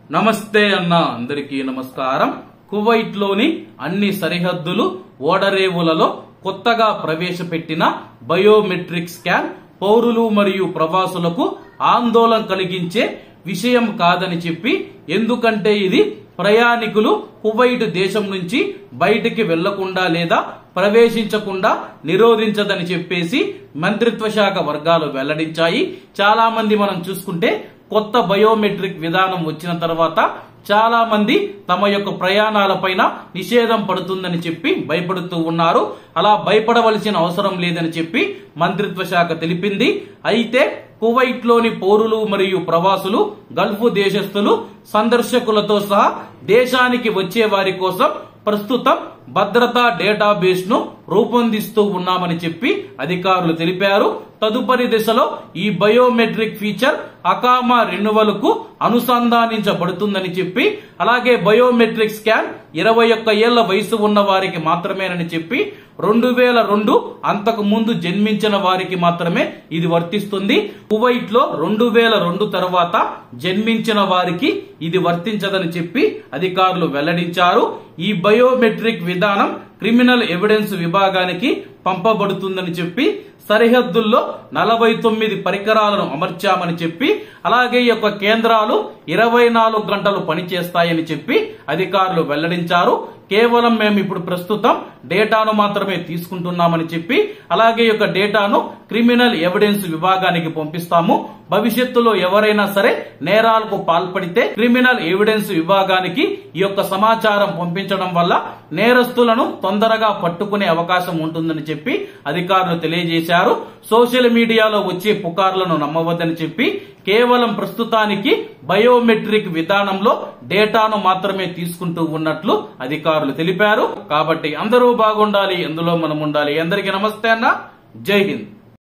నమస్తే అన్న అందరికీ నమస్కారం కువైట్ లోని అన్ని సరిహద్దులు ఓడరేవులలో కొత్తగా ప్రవేశపెట్టిన బయోమెట్రిక్ స్కాన్ పౌరులు మరియు ప్రవాసులకు ఆందోళన కలిగించే విషయం కాదని చెప్పి ఎందుకంటే ఇది ప్రయాణికులు కువైట్ దేశం నుంచి బయటికి వెళ్లకుండా లేదా ప్రవేశించకుండా నిరోధించదని చెప్పేసి మంత్రిత్వ శాఖ వర్గాలు వెల్లడించాయి చాలా మంది మనం చూసుకుంటే కొత్త బయోమెట్రిక్ విధానం వచ్చిన తర్వాత చాలా మంది తమ యొక్క ప్రయాణాలపైన నిషేధం పడుతుందని చెప్పి భయపడుతూ ఉన్నారు అలా భయపడవలసిన అవసరం లేదని చెప్పి మంత్రిత్వ శాఖ తెలిపింది అయితే కువైట్ లోని పౌరులు మరియు ప్రవాసులు గల్ఫ్ దేశస్థులు సందర్శకులతో సహా దేశానికి వచ్చే వారి కోసం ప్రస్తుతం భద్రతా డేటాబేస్ ను రూపొందిస్తూ ఉన్నామని చెప్పి అధికారులు తెలిపారు తదుపరి దశలో ఈ బయోమెట్రిక్ ఫీచర్ అకామా రెన్యువల్ కు అనుసంధానించబడుతుందని చెప్పి అలాగే బయోమెట్రిక్ స్కాన్ ఇరవై ఒక్క ఏళ్ల వయసు ఉన్న వారికి మాత్రమేనని చెప్పి రెండు వేల రెండు అంతకు ముందు జన్మించిన వారికి మాత్రమే ఇది వర్తిస్తుంది కువైట్ లో రెండు వేల రెండు తర్వాత జన్మించిన వారికి ఇది వర్తించదని చెప్పి అధికారులు వెల్లడించారు ఈ బయోమెట్రిక్ విధానం క్రిమినల్ ఎవిడెన్స్ విభాగానికి పంపబడుతుందని చెప్పి సరిహద్దుల్లో నలభై తొమ్మిది పరికరాలను అమర్చామని చెప్పి అలాగే ఈ యొక్క కేంద్రాలు ఇరవై నాలుగు గంటలు పనిచేస్తాయని చెప్పి అధికారులు వెల్లడించారు కేవలం మేము ఇప్పుడు ప్రస్తుతం డేటాను మాత్రమే తీసుకుంటున్నామని చెప్పి అలాగే ఈ యొక్క డేటాను క్రిమినల్ ఎవిడెన్స్ విభాగానికి పంపిస్తాము భవిష్యత్తులో ఎవరైనా సరే నేరాలకు పాల్పడితే క్రిమినల్ ఎవిడెన్స్ విభాగానికి ఈ యొక్క సమాచారం పంపించడం వల్ల నేరస్తులను తొందరగా పట్టుకునే అవకాశం ఉంటుందని చెప్పి అధికారులు తెలియజేశారు సోషల్ మీడియాలో వచ్చే పుకార్లను నమ్మవద్దని చెప్పి కేవలం ప్రస్తుతానికి బయోమెట్రిక్ విధానంలో డేటాను మాత్రమే తీసుకుంటూ ఉన్నట్లు అధికారులు తెలిపారు కాబట్టి అందరూ బాగుండాలి ఎందులో మనం ఉండాలి అందరికీ నమస్తే అన్న జై హింద్